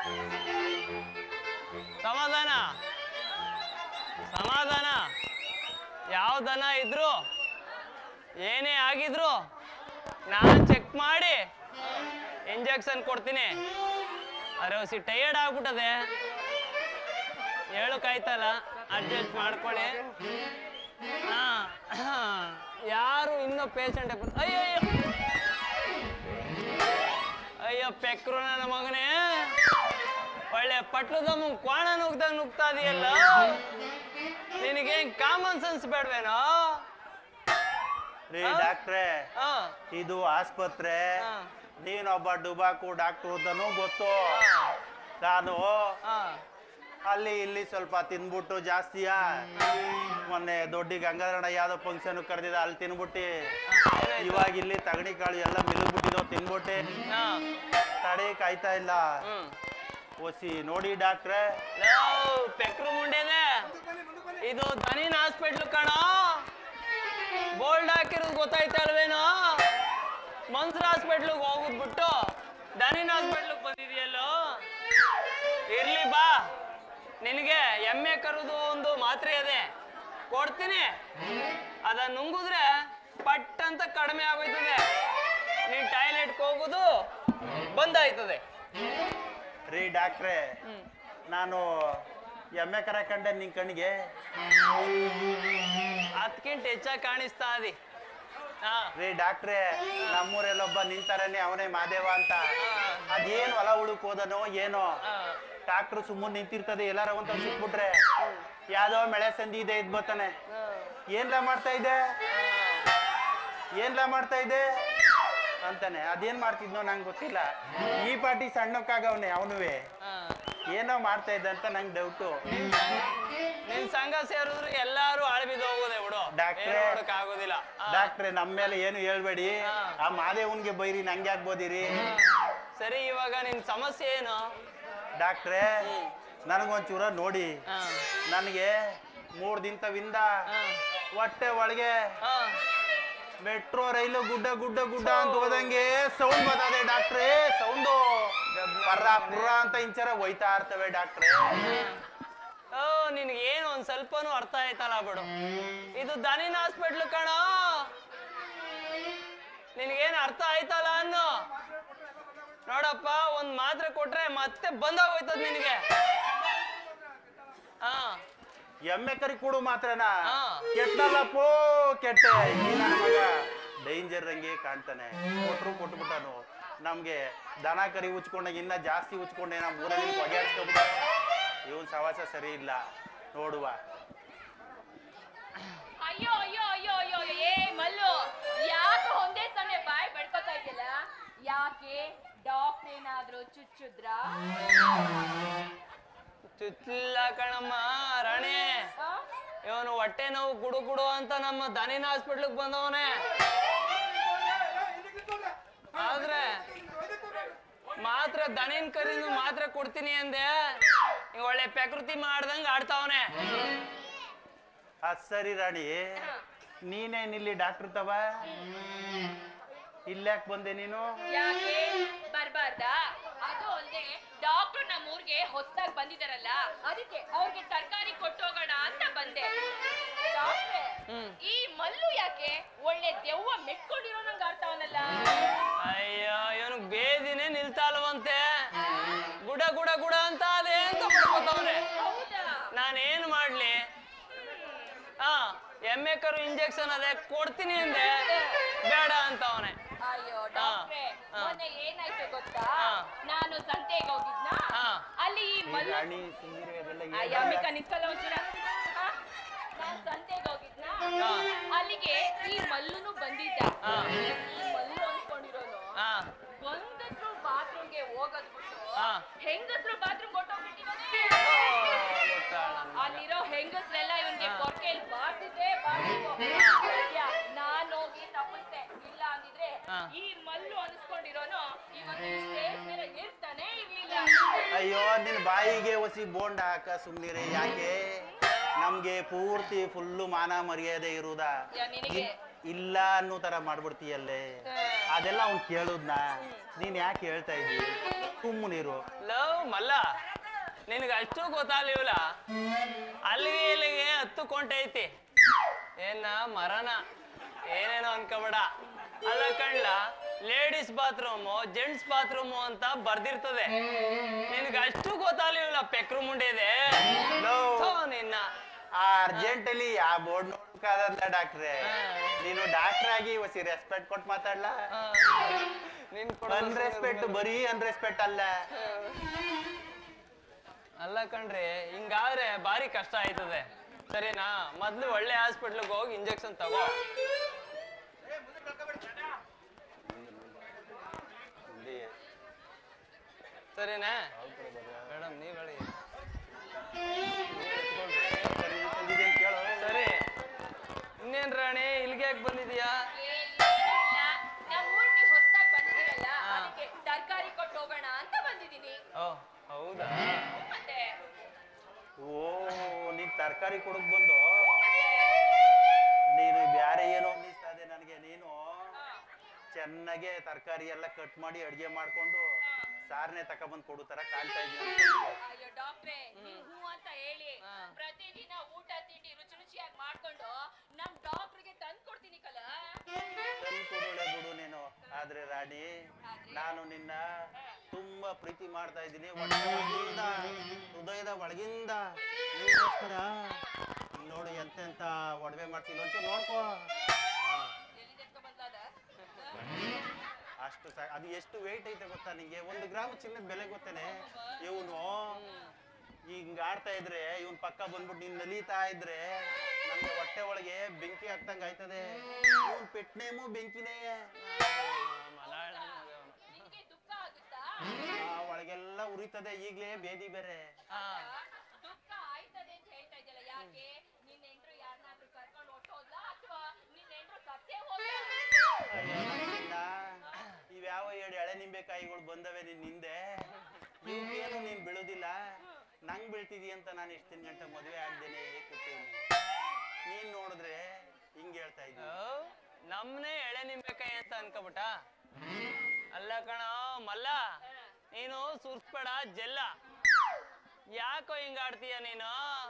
ಸಮಾಧಾನ ಸಮಾಧಾನ ಯಾವ ದನ ಇದ್ರು ಏನೇ ಆಗಿದ್ರು ನಾನು ಚೆಕ್ ಮಾಡಿ ಇಂಜೆಕ್ಷನ್ ಕೊಡ್ತೀನಿ ಅರೆ ಹೊಸಿ ಟಯರ್ಡ್ ಆಗ್ಬಿಟ್ಟದೆ ಹೇಳಕ್ಕಾಯ್ತಲ್ಲ ಅಡ್ಜಸ್ಟ್ ಮಾಡ್ಕೊಳ್ಳಿ ಹಾ ಯಾರು ಇನ್ನೂ ಪೇಷಂಟ್ ಅಯ್ಯೋ ಅಯ್ಯೋ ಅಯ್ಯೋ ಪೆಕ್ರು ನನ್ನ ಮಗನೇ ಒಳ್ಳೆ ಪಟ್ಲದಮ್ಮ ಕ್ವಾಣ ನುಗ್ದಾಗ ನುಗ್ತಾ ಇದೆಯಲ್ಲ ನಿನಗೇನ್ ಕಾಮನ್ ಸೆನ್ಸ್ ಬೇಡ್ವೇನೋ ರೀ ಹಾ? ಡಾಕ್ಟ್ರೇ ಹಾ ಇದು ಆಸ್ಪತ್ರೆ ಹಾ. ನೀನೊಬ್ಬ ಡುಬಾಕು ಡಾಕ್ಟ್ರು ಅಂತಾನೂ ಗೊತ್ತು ನಾನು ಹಾ ಅಲ್ಲಿ ಇಲ್ಲಿ ಸ್ವಲ್ಪ ತಿನ್ಬಿಟ್ಟು ಜಾಸ್ತಿಯ ಮೊನ್ನೆ ದೊಡ್ಡ ಗಂಗಾಧರಣ ಯಾವ್ದೋ ಫಂಕ್ಷನ್ ಕರೆದಿದ್ದ ಅಲ್ಲಿ ತಿನ್ಬಿಟ್ಟು ಇವಾಗ ಇಲ್ಲಿ ತಗಣಿ ಕಾಳು ಎಲ್ಲ ಮಿಲುಗ್ಬಿಟ್ಟಿದೋ ತಿನ್ಬಿಟ್ಟೆ ಹಾ ತಡೆ ಕಾಯ್ತಾ ಇಲ್ಲ ಹ್ಮ್ ಒಸಿ ನೋಡಿ ಡಾಕ್ಟ್ರೆ ಲವ್, ಪೆಕ್ರು ಮುಂಡೆದೆ ಇದು ದನಿನ್ ಹಾಸ್ಪಿಟ್ಲ್ ಕಣೋ ಬೋಲ್ಡ್ ಹಾಕಿರೋದು ಗೊತ್ತಾಯ್ತಾ ಅಲ್ವೇನೋ ಮನ್ಸರ್ ಹಾಸ್ಪಿಟ್ಲಿಗೆ ಹೋಗುದ್ಬಿಟ್ಟು ದನಿನ್ ಹಾಸ್ಪಿಟ್ಲಿಗೆ ಬಂದಿದೆಯಲ್ಲೋ ಇರ್ಲಿ ಬಾ ನಿನಗೆ ಎಮ್ಮೆ ಕರುದು ಒಂದು ಮಾತ್ರೆ ಇದೆ ಕೊಡ್ತೀನಿ ಅದನ್ನ ನುಂಗಿದ್ರೆ ಪಟ್ ಅಂತ ಕಡಿಮೆ ಆಗೋಯ್ತದೆ ನೀನ್ ಟಾಯ್ಲೆಟ್ಗೆ ಹೋಗೋದು ಬಂದಾಯ್ತದೆ ರೀ ಡಾಕ್ಟ್ರೆ ಹ್ಮ್ ನಾನು ಎಮ್ಮೆ ಕರ ಕಂಡೆ ನಿನ್ ಕಣ್ಣಿಗೆ ಅದಕ್ಕಿಂತ ಹೆಚ್ಚಾಗಿ ಕಾಣಿಸ್ತಾ ಅದಿ ಹಾ ರೀ ಡಾಕ್ಟ್ರೆ ನಮ್ಮೂರಲ್ಲೊಬ್ಬ ನಿಂತಾರನೆ ಅವನೇ ಮಾದೇವ ಅಂತ ಅದೇನು ಹೊಲ ಹುಡುಕ್ ಹೋದನೋ ಏನೋ ಹಾ ಡಾಕ್ಟ್ರು ಸುಮ್ಮನೆ ನಿಂತಿರ್ತದೆ ಎಲ್ಲಾರ ಅಂತ ಸಿಕ್ಬಿಟ್ರೆ ಯಾವ್ದೋ ಮಳೆ ಸಂಧಿ ಇದೆ ಇದ್ ಬರ್ತಾನೆ ಏನ್ಲ ಮಾಡ್ತಾ ಇದೆ ಏನ್ಲ ಮಾಡ್ತಾ ಇದೆ ಅಂತಾನೆ ಅದೇನ್ ಮಾಡ್ತಿದ್ನೋ ನಂಗೆ ಗೊತ್ತಿಲ್ಲ ಈ ಪಾಟಿ ಸಣ್ಣಕ್ಕಾಗವನೆ ಅವನುವೆ ಹಾ. ಏನೋ ಮಾಡ್ತಾ ಇದ್ದ ಅಂತ ನಂಗೆ ಡೌಟು ನಿನ್ ಸಂಘ ಸೇರಿದ್ರು ಎಲ್ಲಾರು ಅಳಬಿದ್ದು ಹೋಗೋದೆ ಬಿಡು ಡಾಕ್ಟ್ರೇ. ಏನು ಮಾಡೋಕ್ ಆಗೋದಿಲ್ಲ ಹಾ. ಡಾಕ್ಟ್ರೆ ನಮ್ಮ ಮೇಲೆ ಏನು ಹೇಳ್ಬೇಡಿ ಹಾ. ಆ ಮಾದೇವನ್ಗೆ ಬೈರಿ ನಂಗೆ ಆಗ್ಬೋದಿರಿ ಸರಿ ಇವಾಗ ನಿನ್ ಸಮಸ್ಯೆ ಏನು ಡಾಕ್ಟ್ರೆ ನನಗೊಂಚೂರ ನೋಡಿ ಹಾ. ನನಗೆ ಮೂರ್ ದಿನವಿಂದ ಹಾ. ಹೊಟ್ಟೆ ಒಳಗೆ ಹಾ. ಮೆಟ್ರೋ ರೈಲು ಗುಡ್ಡ ಗುಡ್ಡ ಗುಡ್ಡ ಅಂತ ಹೋದಂಗೆ ಸೌಂಡ್ ಬರ್ತದೆ ಡಾಕ್ಟ್ರೇ ಸೌಂಡು ಪರ್ರ ಪುರ್ರ ಅಂತ ಇಂಚರ ಹೋಯ್ತಾ ಇರ್ತವೆ ಡಾಕ್ಟ್ರೇ ಓ ನಿನ್ಗೆ ಏನು ಒಂದ್ ಸ್ವಲ್ಪನೂ ಅರ್ಥ ಆಯ್ತಲ್ಲ ಬಿಡು ಇದು ದನಿನ್ ಹಾಸ್ಪಿಟ್ಲ್ ಕಣ ನಿನ್ಗೇನ್ ಅರ್ಥ ಆಯ್ತಲ್ಲ ಅನ್ನು ನೋಡಪ್ಪ ಒಂದ್ ಮಾತ್ರೆ ಕೊಟ್ರೆ ಮತ್ತೆ ಬಂದಾಗೋಯ್ತದ ನಿನಗೆ ಹಾ ಎಮ್ಮೆ ಕರಿ ಕೊಡು ಮಾತ್ರನಾ ಹಾ. ಕೆಟ್ಟಲ್ಲಪ್ಪೋ ಕೆಟ್ಟೆ ಈ ನನ್ನ ಮಗ ಡೇಂಜರ್ ಹಂಗೆ ಕಾಣ್ತಾನೆ ಕೊಟ್ರು ಕೊಟ್ಬಿಟ್ಟನು ನಮ್ಗೆ ದನ ಕರಿ ಉಚ್ಕೊಂಡಾಗ ಇನ್ನ ಜಾಸ್ತಿ ಉಚ್ಕೊಂಡೆ ನಮ್ಮ ಊರಲ್ಲಿ ಹೊಗೆ ಹಚ್ಕೊಬಿಟ್ಟ ಇವನ್ ಸವಾಸ ಸರಿ ಇಲ್ಲ ನೋಡುವ ಅಯ್ಯೋ ಅಯ್ಯೋ ಅಯ್ಯೋ ಅಯ್ಯೋ ಅಯ್ಯೋ, ಏ ಮಲ್ಲು ಯಾಕೆ ಒಂದೇ ಸಮಯ ಬಾಯ್ ಬಡ್ಕೋತಾ ಇದೆಯಲ್ಲ ಯಾಕೆ ಡಾಕ್ಟರ್ ಏನಾದ್ರೂ ಚುಚ್ಚುದ್ರಾ ಚುಚ್ಚಿಲ್ಲ ಕಣಮ್ಮ ರಾಣಿ ಆ? ಇವನು ಹೊಟ್ಟೆ ನೋವು ಗುಡು ಗುಡು ಅಂತ ನಮ್ಮ ದನಿನ ಹಾಸ್ಪಿಟ್ಲಿಗೆ ಬಂದವನೇ ಆದ್ರೆ ಮಾತ್ರ ದನಿನ್ ಕರಿನು ಮಾತ್ರೆ ಕೊಡ್ತೀನಿ ಅಂದೆ ಈಗ ಒಳ್ಳೆ ಪ್ರಕೃತಿ ಮಾಡ್ದಂಗ ಆಡ್ತಾವನೆ ಅದ್ ಸರಿ ರಾಣಿ ನೀನೇನಿಲ್ಲಿ ಡಾಕ್ಟರ್ ತವ ಇಲ್ಯಾಕ್ ಬಂದೆ ನೀನು ಯಾಕೆ ಬರ್ಬಾರ್ದಾ ಅದು ಅಲ್ಲದೆ ಡಾಕ್ಟರ್ ನಮ್ಮ ಊರ್ಗೆ ಹೊಸದಾಗಿ ಬಂದಿದಾರಲ್ಲ ಅದಕ್ಕೆ ಅವ್ರಿಗೆ ತರಕಾರಿ ಕೊಟ್ಟೋಗೋಣ ಅಂತ ಬಂದೆ ಡಾಕ್ಟ್ರೆ ಹ್ಮ್. ಈ ಮಲ್ಲು ಯಾಕೆ ಒಳ್ಳೆ ದೆವ್ವ ಮೆಟ್ಕೊಂಡಿರೋ ನಂಗೆ ಆಡ್ತಾವನಲ್ಲ ಅಯ್ಯೋ ಇವನು ಬೇದಿನೇ ನಿಲ್ತಾಲ್ವಂತೆ ಗುಡ ಗುಡ ಗುಡ ಅಂತ ಅದೇ ಅಂತ ಮಾಡ್ಕೊತಾವನೆ ಹೌದಾ ನಾನೇನ್ ಮಾಡ್ಲಿ ಹಾ ಎಮ್ಮೆ ಕರು ಇಂಜೆಕ್ಷನ್ ಅದೇ ಕೊಡ್ತೀನಿ ಅಂದೆ ಬೇಡ ಅಂತ ಅವನೇ ಅಯ್ಯೋ ಡಾಕ್ಟ್ರೆ ಹಾ. ಮೊನ್ನೆ ಏನಾಯ್ತು ಗೊತ್ತಾ ಹಾ. ನಾನು ಸಂತೆಗೆ ಹೋಗಿದ್ನ ಹಾ. ಅಲ್ಲಿ ಈ ಈ ಮಲ್ಲು ರಾಣಿ ಸುಮ್ಮನೆ ಅದೆಲ್ಲ ಆ ಏನ್ ಯಮ್ಮಿಕ ನಿಂತ್ಕೊಳ್ಳೋ ಒಂಚೂರ ಹಾ? ನಾನ್ ಸಂತೆಗೆ ಹೋಗಿದ್ನ ಹಾ. ಅಲ್ಲಿಗೆ ಈ ಮಲ್ಲುನು ಬಂದಿದ್ದ ಹಾ. ಈ ಮಲ್ಲು ಅನ್ಕೊಂಡಿರೋನು ಹಾ ಗಂಡಸ್ರು ಬಾತ್ರೂಮ್ಗೆ ಹೋಗೋದ್ ಬಿಟ್ಟು ಹಾ. ಹೆಂಗಸ್ರು ಬಾತ್ರೂಮ್ ಹೊಟ್ಟೋಗ್ಬಿಟ್ಟಿರೋನೆ ಗೊತ್ತಾಳ ಅಲ್ಲಿರೋ ಹೆಂಗಸ್ರೆಲ್ಲ ಇವನ್ಗೆ ಕೊರ್ಕೆಲ್ ಬಾರ್ತಿದ್ದೆ ಬಾರ್ತಿದ್ವು ಸದ್ಯ ನಾನ್ ಹೋಗಿ ತಪ್ಪಿಸ್ದೆ ಇಲ್ಲ ಅಂದಿದ್ರೆ ಹಾ. ಈ ಮಲ್ಲು ಅನ್ಸ್ಕೊಂಡಿರೋನು ಇವತ್ತು ಸ್ಟೇಜ್ ಮೇಲೆ ಇರ್ತಾನೆ ಇರ್ಲಿಲ್ಲ ಅಯ್ಯೋ ನಿನ್ ಬಾಯಿಗೆ ಒಸಿ ಬೋಂಡ ಹಾಕ ಸುಮ್ನಿರೆ ಯಾಕೆ ನಮ್ಗೆ ಪೂರ್ತಿ ಫುಲ್ಲು ಮಾನ ಮರ್ಯಾದೆ ಇರುವುದಾ ಯಾ, ನಿನಗೆ? ಇಲ್- ಇಲ್ಲ ಅನ್ನೋ ತರ ಮಾಡ್ಬಿಡ್ತೀಯಲ್ಲೇ ಹಾ. ಅದೆಲ್ಲ ಅವ್ನು ಕೇಳುದ್ನ ನೀನ್ ಯಾಕೆ ಹೇಳ್ತಾ ಇದ್ದಿ ಸುಮ್ಮನಿರು ಲವ್ ಮಲ್ಲ ನಿನಗೆ ಅಷ್ಟು ಗೊತ್ತಾಗ್ಲಿವಲ್ಲ ಅಲ್ಲಿಗೆ ಇಲ್ಲಿಗೆ ಹತ್ತು ಕೊಂಟೆ ಐತಿ ಏನ ಮರನ ಏನೇನೋ ಅನ್ಕೋಬೇಡ ಅಲ್ಲ ಕಣ್ಲ ಲೇಡೀಸ್ ಬಾತ್ರೂಮು ಜೆಂಟ್ಸ್ ಬಾತ್ರೂಮು ಅಂತ ಬರ್ದಿರ್ತದೆ ನಿನಗೆ ಅಷ್ಟು ಗೊತ್ತಾಗ್ಲಿವಲ್ಲ ಪೆಕ್ರು ಮುಂಡೆ ಇದೆ ಲವ್ ಥೋ ನಿನ್ನ ಆ ಅರ್ಜೆಂಟ್ ಅಲ್ಲಿ ಆ ಬೋರ್ಡ್ ನೋಡ್ಕಾದಲ್ಲ ಡಾಕ್ಟ್ರೆ ಹಾ. ನೀನು ಡಾಕ್ಟರ್ ಆಗಿ ಒಸಿ ರೆಸ್ಪೆಕ್ಟ್ ಕೊಟ್ಟು ಮಾತಾಡ್ಲಾ ಆ, ನಿನ್ ಅನ್ರೆಸ್ಪೆಕ್ಟ್ ಬರೀ ಅನ್ರೆಸ್ಪೆಕ್ಟ್ ಅಲ್ಲ ಅಲ್ಲ ಕಣ್ರಿ ಹಿಂಗಾದ್ರೆ ಭಾರಿ ಕಷ್ಟ ಆಯ್ತದೆ ಸರಿನಾ ಮೊದ್ಲು ಒಳ್ಳೆ ಹಾಸ್ಪಿಟ್ಲಿಗೆ ಹೋಗಿ ಇಂಜೆಕ್ಷನ್ ತಗೋ ಸರಿನಾ ಮೇಡಮ್ ನೀವ್ ಹೇಳಿ ಸರಿ, ತಂದಿದ್ದೇನ್ ಕೇಳು ಸರಿ ಇನ್ನೇನ್ ರಾಣಿ ಇಲ್ಲಿಗೆ ಯಾಕೆ ಬಂದಿದ್ಯಾ ನಮ್ಮ ಊರ್ ನೀವು ಹೊಸದಾಗಿ ಬಂದಿದ್ದೀರಲ್ಲ ಹಾ. ಅದಕ್ಕೆ ತರಕಾರಿ ಕೊಟ್ಟು ಹೋಗೋಣ ಅಂತ ಬಂದಿದ್ದೀನಿ ಓ ಹೌದಾ ಮತ್ತೆ ಓ ನೀನ್ ತರಕಾರಿ ಕೊಡಕ್ ಬಂದು ನೀನು ಬ್ಯಾರೆ ಏನೋ ಅನ್ನಿಸ್ತದೆ ನನಗೆ ನೀನು ಚೆನ್ನಾಗೆ ತರಕಾರಿ ಎಲ್ಲ ಕಟ್ ಮಾಡಿ ಅಡ್ಗೆ ಮಾಡ್ಕೊಂಡು ಸಾರನೆ ತಕೊಬಂದ್ ಕೊಡು ತರ ಕಾಣ್ತಾ ಇದ್ದೀನಿ ಅಯ್ಯೋ ಡಾಕ್ಟ್ರೆ ನೀವು ಹೂ ಅಂತ ಹೇಳಿ ಹಾ. ಪ್ರತಿದಿನ ಊಟ ತಿಂಡಿ ರುಚಿ ರುಚಿಯಾಗಿ ಮಾಡ್ಕೊಂಡು ನಮ್ ಡಾಕ್ಟ್ರಿಗೆ ತಂದು ಕೊಡ್ತೀನಿ ಕಲ ತಂದ್ ಕೊಡೋಳೆ ಬಿಡು ನೀನು ಆದ್ರೆ ರಾಣಿ ನಾನು ನಿನ್ನ ತುಂಬಾ ಪ್ರೀತಿ ಮಾಡ್ತಾ ಇದ್ದೀನಿ ಹೊಟ್ಟೆ ಒಳಗಿಂದ ಹೃದಯದ ಒಳಗಿಂದ ನೀಗೋಸ್ಕರ ನೋಡು ಎಂತೆಂತ ಒಡವೆ ಮಾಡ್ತೀನಿ ಒಂಚೂರು ನೋಡ್ಕೋ ಹಾ. ಎಲ್ಲಿಂದ ಎತ್ಕೊಂಡ್ ಬಂದ್ಲಾದ? ಅಷ್ಟು ಸಾ ಅದು ಎಷ್ಟು ವೆಯ್ಟ್ ಐತೆ ಗೊತ್ತಾ ನಿಂಗೆ ಒಂದು ಗ್ರಾಮ್ ಚಿನ್ನದ ಬೆಲೆ ಗೊತ್ತೇನೆ ಇವನು ಹಿಂಗ್ ಆಡ್ತಾ ಇದ್ರೆ ಇವನ್ ಪಕ್ಕ ಬಂದ್ಬಿಟ್ಟು ನೀನ್ ನಲೀತಾ ಇದ್ರೆ ನನ್ಗೆ ಹೊಟ್ಟೆ ಒಳಗೆ ಬೆಂಕಿ ಹಾಕ್ತಂಗ ಆಯ್ತದೆ ಇವನ್ ಪೆಟ್ನೇಮು ಬೆಂಕಿನೇ ಮಲಯಾಳ ನಿಂಗೆ ದುಃಖ ಆಗುತ್ತಾ ಆ ಒಳಗೆಲ್ಲ ಉರಿತದೆ ಈಗ್ಲೇ ಬೇದಿ ಬೇರೆ ಹಾ ದುಃಖ ಆಯ್ತದೆ ಅಂತ ಹೇಳ್ತಾ ಇದೆಯಲ್ಲ ಯಾಕೆ ನಿನ್ನ ಹೆಂಡ್ರು ಯಾರನ್ನಾದ್ರೂ ಕರ್ಕೊಂಡು ಹೊಟ್ಟೋದ್ಲಾ ಅಥವಾ ನಿನ್ನ ಹೆಂಡ್ರು ಸತ್ತೇ ಹೋಗ್ಲಾ ಅಯ್ಯೋ ನನ್ನಿಂದ ಇವ್ಯಾವ ಎರಡು ಎಳೆ ನಿಂಬೆಕಾಯಿಗಳು ಬಂದವೆ ನಿನ್ ಹಿಂದೆ ಇವ್ಗೇನು ನೀನ್ ಬೀಳುದಿಲ್ಲ ನಂಗ್ ಬೀಳ್ತಿದಿ ಅಂತ ನಾನು ಎಷ್ಟು ಗಂಟೆ ಮದುವೆ ಆಗ್ದೇನೆ ಕೂತೀನಿ ನೀನ್ ನೋಡಿದ್ರೆ ಹಿಂಗ್ ಹೇಳ್ತಾ ಇದ್ದೀನಿ ಓ, ನಮ್ನೇ ಎಳೆ ನಿಂಬೆಕಾಯಿ ಅಂತ ಅನ್ಕೋಬಿಟ್ಟ ಅಲ್ಲ ಕಣ ಮಲ್ಲ ನೀನು ಸುರ್ಸ್ಬೇಡ ಜೆಲ್ಲ ಯಾಕೋ ಹಿಂಗ ಆಡ್ತೀಯ ನೀನು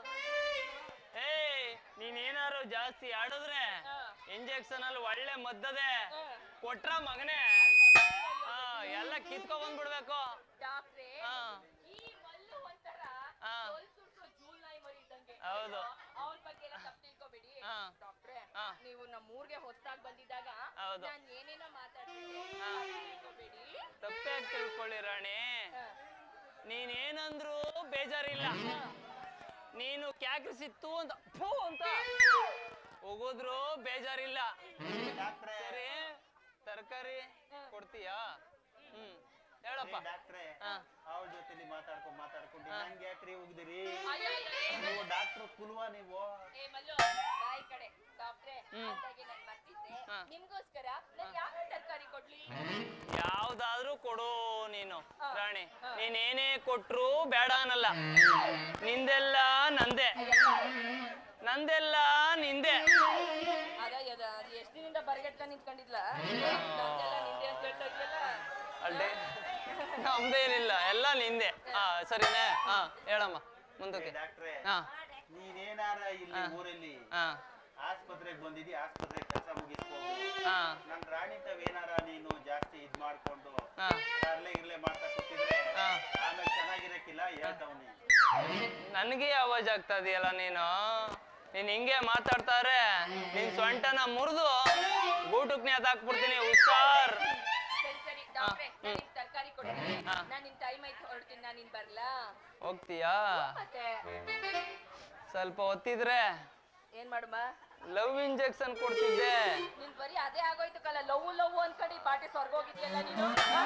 ಏಯ್ ನೀನೇನಾರು ಜಾಸ್ತಿ ಆಡಿದ್ರೆ ಇಂಜೆಕ್ಷನ್ ಅಲ್ಲಿ ಒಳ್ಳೆ ಮದ್ದದೆ ಕೊಟ್ರ ಮಗನೇ ಹಾ ಎಲ್ಲ ಕಿತ್ಕೊ ಬಂದ್ಬಿಡ್ಬೇಕು ಡಾಕ್ಟ್ರೇ ಹಾ ಈ ಮಲ್ಲು ಒಂಥರ ಹಾ. ತೊಲ್ ಸುರ್ಸೋ ಜೂಲ್ ನಾಯಿ ಮರಿ ಇದ್ದಂಗೆ ಹೌದು. ಅವನ ಬಗ್ಗೆ ಎಲ್ಲ ತಪ್ಪು ತಿಳ್ಕೊಬೇಡಿ ಹಾ. ಡಾಕ್ಟ್ರೇ ಹಾ. ನೀವು ನಮ್ಮ ಊರಿಗೆ ಹೊಸದಾಗಿ ಬಂದಿದ್ದಾಗ ಹೌದು. ನಾನು ಏನೇನೋ ಮಾತಾಡ್ತಿದ್ದೆ ಹಾ. ತಿಳ್ಕೊಬೇಡಿ ತಪ್ಪಾಗಿ ತಿಳ್ಕೊಳ್ಳಿ ರಾಣಿ ನೀನೇನಂದ್ರು ಬೇಜಾರಿಲ್ಲ ನೀನು ಕ್ಯಾಕ್ರಿಸಿತ್ತು ಅಂತ ಫೂ ಅಂತ ಹೋಗೋದ್ರು ಬೇಜಾರಿಲ್ಲ ಡಾಕ್ಟ್ರೇ ಸರಿ ತರಕಾರಿ ಕೊಡ್ತೀಯಾ ಹ್ಮ್ ಹೇಳಪ್ಪ ಡಾಕ್ಟ್ರೇ ಹಾ ಅವ್ರ ಜೊತೆಲಿ ಮಾತಾಡ್ಕೊಂಡು ಮಾತಾಡ್ಕೊಂಡು ನಂಗೆ ಯಾಕ್ರಿ ಹೋಗಿದಿರಿ ಅಯ್ಯೋ, ಅಯ್ಯೋ, ಅಯ್ಯೋ. ನೀವು ಡಾಕ್ಟ್ರು ಕುಲ್ವಾ ನೀವು ಏ ಮಲ್ಲು ಬಾಯ್ ಕಡೆ ಡಾಕ್ಟ್ರೇ ಹ್ಮ್. ಅಂದಾಗೆ ನಾನು ಮರ್ತಿದ್ದೆ ಹಾ. ನಿಮ್ಗೋಸ್ಕರ ನಾನು ಯಾವ ತರಕಾರಿ ಕೊಡ್ಲಿ ಯಾವ್ದಾದ್ರೂ ಕೊಡು ನೀನು ಹಾ. ರಾಣಿ ಹಾ. ನೀನೇನೇ ಕೊಟ್ರು ಬೇಡ ಅನ್ನಲ್ಲ ನಿಂದೆಲ್ಲ ನಂದೆ ನಂದೆಲ್ಲ ನಿಂದೆ ಅದ ಅದ ಅದು ಎಷ್ಟು ದಿನದಿಂದ ಬರಗಟ್ಟ ನಿಂತ್ಕೊಂಡಿದ್ಲ ನಂದೆಲ್ಲ ನಿಂದೆ ಅಂತ ಹೇಳ್ತಾ ಇದೆಯಲ್ಲ ಅಲ್ಡೆ ನಮ್ದೇನಿಲ್ಲ ಎಲ್ಲ ನಿಂದೆ ಹಾ ಸರಿನೇ ಹಾ ಹೇಳಮ್ಮ ಮುಂದಕ್ಕೆ ಡಾಕ್ಟ್ರೇ ಹಾ ನೀನೇನಾರ ಇಲ್ಲಿ ಹಾ. ಊರಲ್ಲಿ ಹಾ ಆಸ್ಪತ್ರೆಗೆ ಬಂದಿದ್ದಿ ಆಸ್ಪತ್ರೆಗೆ ಕೆಲಸ ಮುಗಿಸ್ಕೊಂಡು ಹಾ ನನ್ ರಾಣಿ ತಾವೇನಾರ ನೀನು ಜಾಸ್ತಿ ಇದ್ ಮಾಡ್ಕೊಂಡು ಹಾ ತರ್ಲೆ ಗಿರ್ಲೆ ಮಾಡ್ತಾ ಕೂತಿದ್ರೆ ಹಾ. ಆಮೇಲೆ ಚೆನ್ನಾಗಿರಕ್ಕಿಲ್ಲ ಹೇಳ್ತಾವ್ನಿ ನನಗೆ ಆವಾಜ್ ಆಗ್ತಾ ಇದೆಯಲ್ಲ ನೀನು ನೀನ್ ಹಿಂಗೆ ಮಾತಾಡ್ತಾರೆ ನಿನ್ ಸೊಂಟನ ಮುರಿದು ಗೂಟಕ್ ನೇತಾಕ್ಬಿಡ್ತೀನಿ ಹುಷಾರ್ ಸರಿ ಸರಿ ಡಾಕ್ಟ್ರೆ ಹ್ಮ್. ನಾನು ತರಕಾರಿ ಕೊಡ್ತೀನಿ ಹಾ. ನಾನು ನಿನ್ ಟೈಮ್ ಆಯ್ತು ಹೊರಡ್ತೀನಿ ನಾನು ನಿನ್ ಬರ್ಲಾ ಹೋಗ್ತೀಯಾ ಮತ್ತೆ ಸ್ವಲ್ಪ ಒತ್ತಿದ್ರೆ ಏನ್ ಮಾಡುಮ ಲವ್ ಇಂಜೆಕ್ಷನ್ ಕೊಡ್ತಿದ್ದೆ ನಿನ್ ಬರೀ ಅದೇ ಆಗೋಯ್ತು ಕಲ ಲವ್ ಲವ್ ಅನ್ಕಡಿ ಪಾಟಿ ಸ್ವರ್ಗೋಗಿದ್ಯಲ್ಲ ನೀನು ಹಾ?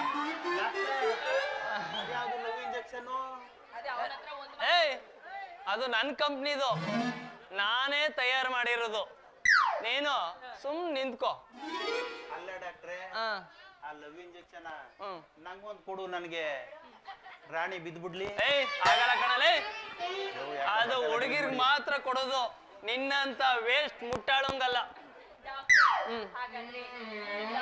ಯಾವ್ದು ಲವ್ ಇಂಜೆಕ್ಷನ್ ಅದೇ ಅವನ ಹತ್ರ ಒಂದು ಏಯ್ ಅದು ನನ್ನ ಕಂಪ್ನಿದು ನಾನೇ ತಯಾರು ಮಾಡಿರೋದು ನೀನು ಸುಮ್ ನಿಂತ್ಕೋ ಅಲ್ಲ ಡಾಕ್ಟ್ರೆ ಹಾ ಆ ಲವ್ ಇಂಜೆಕ್ಷನ್ ಹ್ಮ್ ನಂಗೊಂದ್ ಕೊಡು ನನಗೆ ರಾಣಿ ಬಿದ್ಬಿಡ್ಲಿ ಏಯ್ ಆಗಲ್ಲ ಕಣಲೇ ಲವ್ ಯಾಕೆ ಅದು ಮಾತಾಡಲ್ಲ ಹುಡುಗಿರ್ಗ್ ಬಿಡ್ಬಿಡಿ. ಮಾತ್ರ ಕೊಡೋದು ನಿನ್ನಂತ ವೇಸ್ಟ್ ಮುಟ್ಟಾಳಂಗಲ್ಲ ಡಾಕ್ಟ್ರೆ ಹಾಗಾದ್ರೆ ಲವ್ ಇಂಜೆಕ್ಷನ್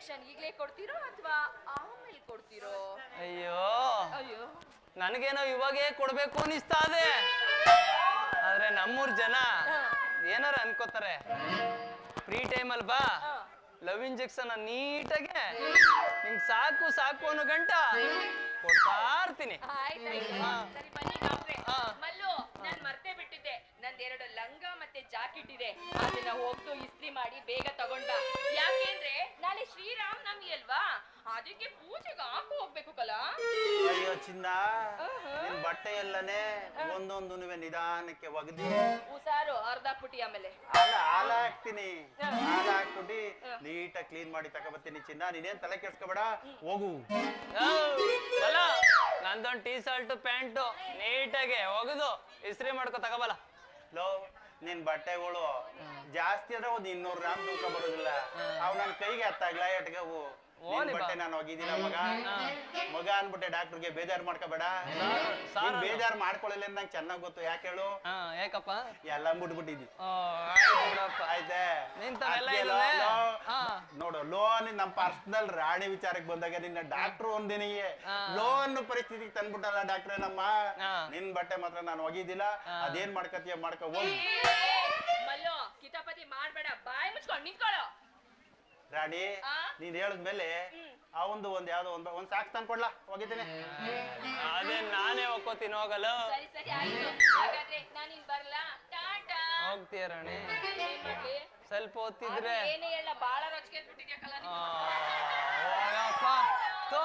ಇಂಜೆಕ್ಷನ್ ಈಗ್ಲೇ ಕೊಡ್ತೀರೋ ಅಥವಾ ಆಮೇಲೆ ಕೊಡ್ತೀರೋ ಅಯ್ಯೋ ಅಯ್ಯೋ ನನಗೇನೋ ಇವಾಗೇ ಕೊಡ್ಬೇಕು ಅನಿಸ್ತಾ ಇದೆ ಆದ್ರೆ ನಮ್ಮೂರ್ ಜನ ಏನಾರ ಅನ್ಕೋತಾರೆ ಫ್ರೀ ಟೈಮಲ್ಲಿ ಬಾ ಹಾ. ಲವ್ ಇಂಜೆಕ್ಷನ್ ನೀಟಾಗೆ ನಿಂಗ್ ಸಾಕು ಸಾಕು ಅನ್ನೋ ಗಂಟ ಕೊಡ್ತಾ ಇರ್ತೀನಿ ಆಯ್ತಾಯ್ತು ಹಾ. ಸರಿ ಬನ್ನಿ ಡಾಕ್ಟ್ರೆ ಹಾ. ಮಲ್ಲು ನಾನ್ ಮರ್ತೇ ಬಿಟ್ಟಿದ್ದೆ ನಂದೆರಡು ಲಂಗ ಮತ್ತೆ ಜಾಕೆಟ್ ಇದೆ ಅದನ್ನ ಹೋಗ್ತು ಇಸ್ತ್ರಿ ಮಾಡಿ ಬೇಗ ತಗೊಂಡ್ ಬಾ ಯಾಕೆಂದ್ರೆ ನಾಳೆ ಶ್ರೀರಾಮ್ ನವಮಿ ಅಲ್ವಾ ಅದಕ್ಕೆ ಪೂಜೆಗೆ ಹಾಕು ಹೋಗ್ಬೇಕು ಕಲಾ ಅಯ್ಯೋ ಚಿನ್ನ ಆಹಾ. ನಿನ್ ಬಟ್ಟೆ ಎಲ್ಲನೇ ಒಂದೊಂದು ನಿಧಾನಕ್ಕೆ ಒಗದಿ ಹುಷಾರು ಅರ್ಧಾಕ್ಬಿಟ್ಟಿ ಆಮೇಲೆ ಹಾಲ ಹಾಲ ಹಾಕ್ತೀನಿ ಹಾಲ ಹಾಕ್ಬಿಟ್ಟು ನೀಟಾಗಿ ಕ್ಲೀನ್ ಮಾಡಿ ತಗೊಬರ್ತೀನಿ ಚಿನ್ನ ನೀನೇನ್ ತಲೆ ಕೆಡ್ಸ್ಕೊಬೇಡ ಹೋಗು ಅಲ್ಲ ನಂದೊಂದು ಟೀ ಶರ್ಟ್ ಪ್ಯಾಂಟು ನೀಟಾಗೆ ಒಗದು ಇಸ್ತ್ರಿ ಮಾಡ್ಕೊ ತಗೋಬಲ್ಲ ಲೋ ನಿನ್ ಬಟ್ಟೆಗಳು ಜಾಸ್ತಿ ಅಂದ್ರೆ ಒಂದ್ ಇನ್ನೂರು ಗ್ರಾಮ್ ತೂಕ ಬರೋದಿಲ್ಲ ಅವ್ ನನ್ ಕೈಗೆ ಹತ್ತಾಗ್ಲ ಎಟ್ಗವು ನಿನ್ ಓಲಿ ಬಾ. ಬಟ್ಟೆ ನಾನು ಒಗಿದಿಲ್ಲ ಮಗ ಮಗ ಅನ್ಬಿಟ್ಟೆ ಡಾಕ್ಟರ್ಗೆ ಬೇಜಾರ್ ಮಾಡ್ಕೋಬೇಡ ಸಾರ್ ನೀನ್ ಬೇಜಾರ್ ಮಾಡ್ಕೊಳ್ಳಿಲ್ಲ ಅಂತ ನಂಗೆ ಚೆನ್ನಾಗ್ ಗೊತ್ತು ಯಾಕೆ ಹೇಳು ಹಾ ಯಾಕಪ್ಪ ಎಲ್ಲ ಮುಟ್ಬಿಟ್ಟಿದ್ದಿ ಓ, ಆಯ್ತು ಬಿಡಪ್ಪ. ಆಯ್ತೆ ನಿಂತವೆಲ್ಲ ಅದ್ಕೆ ಇದಾವೆ? ಲೋ- ಲೋ- ಹಾ. ನೋಡು ಲೋನ್ ನಮ್ಮ ಪರ್ಸನಲ್ ರಾಣಿ ವಿಚಾರಕ್ಕೆ ಬಂದಾಗ ನಿನ್ನ ಡಾಕ್ಟರ್ ಒಂದಿನಿಗೆ ಹಾ. ಲೋನ್ ಪರಿಸ್ಥಿತಿಗೆ ತಂದ್ಬಿಟ್ಟಲ್ಲ ಡಾಕ್ಟ್ರೆ ನಮ್ಮ ಹಾ. ನಿನ್ ಬಟ್ಟೆ ಮಾತ್ರ ನಾನು ಒಗಿದಿಲ್ಲ ಹಾ. ಅದೇನ್ ಮಾಡ್ಕತಿಯ ಮಾಡ್ಕೊ ಹೋಗಿ ಮಲ್ಲು ಕಿತಾಪತಿ ಮಾಡ್ಬೇಡ ಬಾಯಿ ಮುಚ್ಕೊಂಡು ನಿಂತ್ಕೊಳ್ಳೋ ರಾಣಿ ಆ? ನೀನ್ ಹೇಳಿದ್ಮೇಲೆ ಆ ಒಂದು ಒಂದ್ ಯಾವ್ದೋ ಒಂದ್ ಒಂದ್ ಸಾಕ್ ತಂದ್ಕೊಡ್ಲಾ ಹೋಗಿದ್ದೀನಿ ಅದೇ ನಾನೇ ಒಕ್ಕೋತೀನಿ ಹೋಗಲ್ಲ ಸರಿ ಸರಿ ಆಯ್ತು ಹಾಗಾದ್ರೆ ನಾನು ಇನ್ ಬರ್ಲಾ ಟಾಟಾ ಹೋಗ್ತೀಯ ರಾಣಿ ಏನ್ ಮಾಡ್ಲಿ ಸ್ವಲ್ಪ ಅದು ಓದ್ತಿದ್ರೆ ಏನೇ ಹೇಳ ಬಾಳ ರೊಚ್ಕೆ ಬಿಟ್ಟಿದ್ಯಾ ಕಲ ಆ, ಹೋಗಪ್ಪ. ತೋ.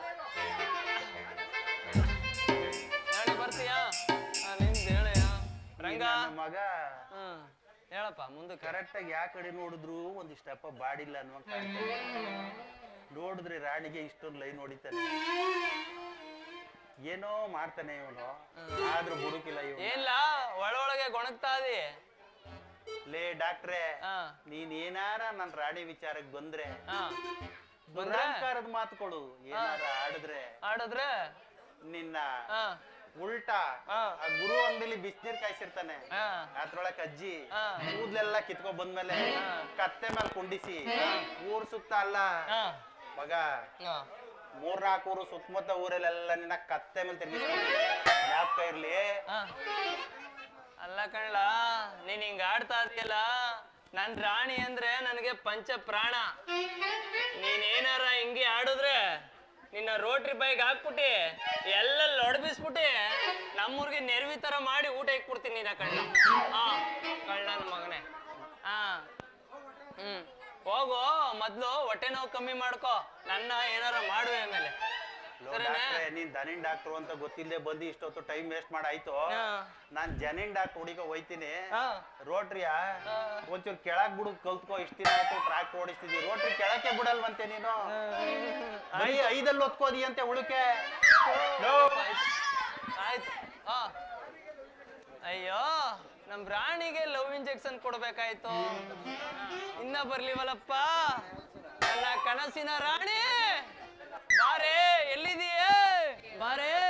ನಾಳೆ ಬರ್ತೀಯಾ ಆ, ನಿಂದ್ ಹೇಳಯ್ಯ ರಂಗ ನನ್ನ ಮಗ ಹ್ಮ್ ಹೇಳಪ್ಪ ಮುಂದಕ್ಕೆ ಕರೆಕ್ಟ್ ಆಗಿ ಯಾವ ಕಡೆ ನೋಡಿದ್ರು ಒಂದಿಷ್ಟಪ್ಪ ಬಾಡಿಲ್ಲ ಅನ್ನುವಂಗ ನೋಡಿದ್ರೆ ರಾಣಿಗೆ ಇಷ್ಟೊಂದು ಲೈನ್ ಹೊಡಿತಾನೆ ಏನೋ ಮಾಡ್ತಾನೆ ಇವನು ಆದ್ರೂ ಬುಡುಕಿಲ್ಲ ಇವನು ಏನ್ಲ ಒಳೊಳಗೆ ಗೊಣಗ್ತಾ ಇದಿ ಲೇ ಡಾಕ್ಟ್ರೆ ಹಾ ನೀನ್ ಏನಾರ ನನ್ ರಾಣಿ ವಿಚಾರಕ್ಕೆ ಬಂದ್ರೆ ಹಾ ಬಂದ್ರೆ ದುರಾಂಕಾರದ ಮಾತುಗಳು ಏನಾರ ಆಡಿದ್ರೆ ಆಡಿದ್ರೆ ನಿನ್ನ ಹಾ ಉಲ್ಟಾ ಹಾ. ಆ ಗುರು ಅಂಗಡಿಲಿ ಬಿಸಿನೀರ್ ಕಾಯಿಸಿರ್ತಾನೆ ಹಾ ಅದ್ರೊಳಕ್ ಅಜ್ಜಿ ಹಾ. ಕೂದ್ಲೆಲ್ಲ ಕಿತ್ಕೊ ಬಂದ್ಮೇಲೆ ಹಾ. ಕತ್ತೆ ಮೇಲೆ ಕುಂಡಿಸಿ ಊರ್ ಸುತ್ತ ಅಲ್ಲ ಹಾ ಮಗ ಹಾ ಮೂರ್ನಾಲ್ಕು ಊರು ಸುತ್ತಮುತ್ತ ಊರಲ್ಲೆಲ್ಲ ನಿನ್ನ ಕತ್ತೆ ಮೇಲೆ ತಿರ್ಗಿಸ್ಕೊಳ್ತೀನಿ ಜ್ಞಾಪಕ ಇರ್ಲಿ ಹಾ. ಅಲ್ಲ ಕಣ್ಲ ನೀನ್ ಹಿಂಗ ಆಡ್ತಾ ಇದೀಯಲ್ಲ ನನ್ ರಾಣಿ ಅಂದ್ರೆ ನನಗೆ ಪಂಚ ಪ್ರಾಣ ನೀನೇನಾರ ಹಿಂಗೆ ಆಡಿದ್ರೆ ನಿನ್ನ ರೋಟ್ರಿ ಬೈಗ್ ಹಾಕ್ಬಿಟ್ಟಿ ಎಲ್ಲ ಲೊಡಬಿಸ್ಬಿಟ್ಟಿ ನಮ್ಮೂರ್ಗೆ ನೆರವಿ ತರ ಮಾಡಿ ಊಟ ಇಕ್ಬಿಡ್ತೀನಿ ನೀನ ಕಳ್ಳ ಹಾ ಕಳ್ಳನ ಮಗನೇ ಹಾ ಹ್ಮ್ ಹೋಗು ಮೊದ್ಲು ಹೊಟ್ಟೆ ನೋವು ಕಮ್ಮಿ ಮಾಡ್ಕೋ ನನ್ನ ಏನಾರ ಮಾಡುವೆ ಆಮೇಲೆ ಲೋ ಸರಿನಾ? ಡಾಕ್ಟ್ರೆ ನೀನ್ ದನಿನ್ ಡಾಕ್ಟ್ರು ಅಂತ ಗೊತ್ತಿಲ್ಲದೆ ಬಂದು ಇಷ್ಟೊತ್ತು ಟೈಮ್ ವೇಸ್ಟ್ ಮಾಡಾಯ್ತು ಹಾ. ನಾನ್ ಜನಿನ್ ಡಾಕ್ಟರ್ ಹುಡುಗ ಹೋಯ್ತೀನಿ ಹಾ ರೋಟ್ರಿಯಾ ಹಾ. ಒಂಚೂರು ಕೆಳಗ್ ಬಿಡು ಕಲ್ತ್ಕೋ ಇಷ್ಟ ದಿನ ಆಯ್ತು ಟ್ರ್ಯಾಕ್ ಓಡಿಸ್ತಿದ್ದಿ ರೋಟ್ರಿ ಕೆಳಕ್ಕೆ ಬಿಡಲ್ವಂತೆ ನೀನು ಬರೀ ಐದಲ್ಲಿ ಒತ್ಕೋದಿ ಅಂತೆ ಉಳುಕೆ ಲೋ. ಆಯ್ತು ಆ. ಅಯ್ಯೋ ನಮ್ ರಾಣಿಗೆ ಲವ್ ಇಂಜೆಕ್ಷನ್ ಕೊಡ್ಬೇಕಾಯ್ತು ಇನ್ನ ಬರ್ಲಿವಲ್ಲಪ್ಪ ನನ್ನ ಕನಸಿನ ರಾಣಿ ಬಾರೇ ಎಲ್ಲಿದೀಯೇ ಬಾರೇ